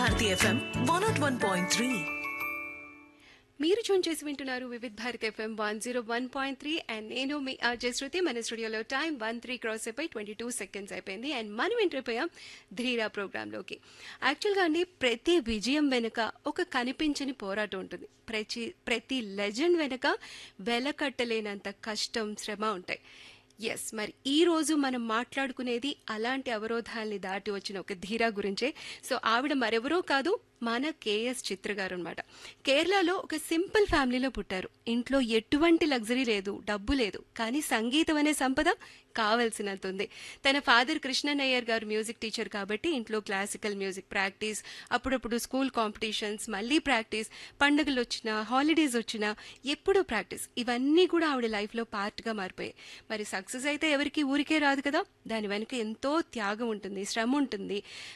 Bharati FM one nought one point three మీరు tune చేసి వింటున్నారు Vividh Bharat FM one zero one point three and నేను మీ అజయ్ శృతి మన స్టూడియోలో టైం వన్ త్రీ క్రాస్ అయిపోయి ట్వంటీ టూ సెకండ్స్ అయిపోయింది అండ్ మనం ఎంటర్ ధీరా ప్రోగ్రాంలోకి యాక్చువల్గా అండి ప్రతి విజయం వెనుక ఒక కనిపించని పోరాటం ఉంటుంది ప్రతి ప్రతి లెజెండ్ వెనుక వెలకట్టలేనంత కష్టం శ్రమ ఉంటాయి ఎస్ మరి ఈ రోజు మనం మాట్లాడుకునేది అలాంటి అవరోధాల్ని దాటి వచ్చిన ఒక ధీరా గురించే సో ఆవిడ మరెవరో కాదు మన కేఎస్ చిత్ర గారు అనమాట కేరళలో ఒక సింపుల్ ఫ్యామిలీలో పుట్టారు ఇంట్లో ఎటువంటి లగ్జరీ లేదు డబ్బు లేదు కానీ సంగీతం అనే సంపద కావలసినంత ఉంది తన ఫాదర్ కృష్ణనయ్యర్ గారు మ్యూజిక్ టీచర్ కాబట్టి ఇంట్లో క్లాసికల్ మ్యూజిక్ ప్రాక్టీస్ అప్పుడప్పుడు స్కూల్ కాంపిటీషన్స్ మళ్ళీ ప్రాక్టీస్ పండుగలు వచ్చినా హాలిడేస్ వచ్చినా ఎప్పుడూ ప్రాక్టీస్ ఇవన్నీ కూడా ఆవిడ లైఫ్లో పార్ట్గా మారిపోయాయి మరి సక్సెస్ అయితే ఎవరికి ఊరికే రాదు కదా దాని వెనుక ఎంతో త్యాగం ఉంటుంది శ్రమ ఉంటుంది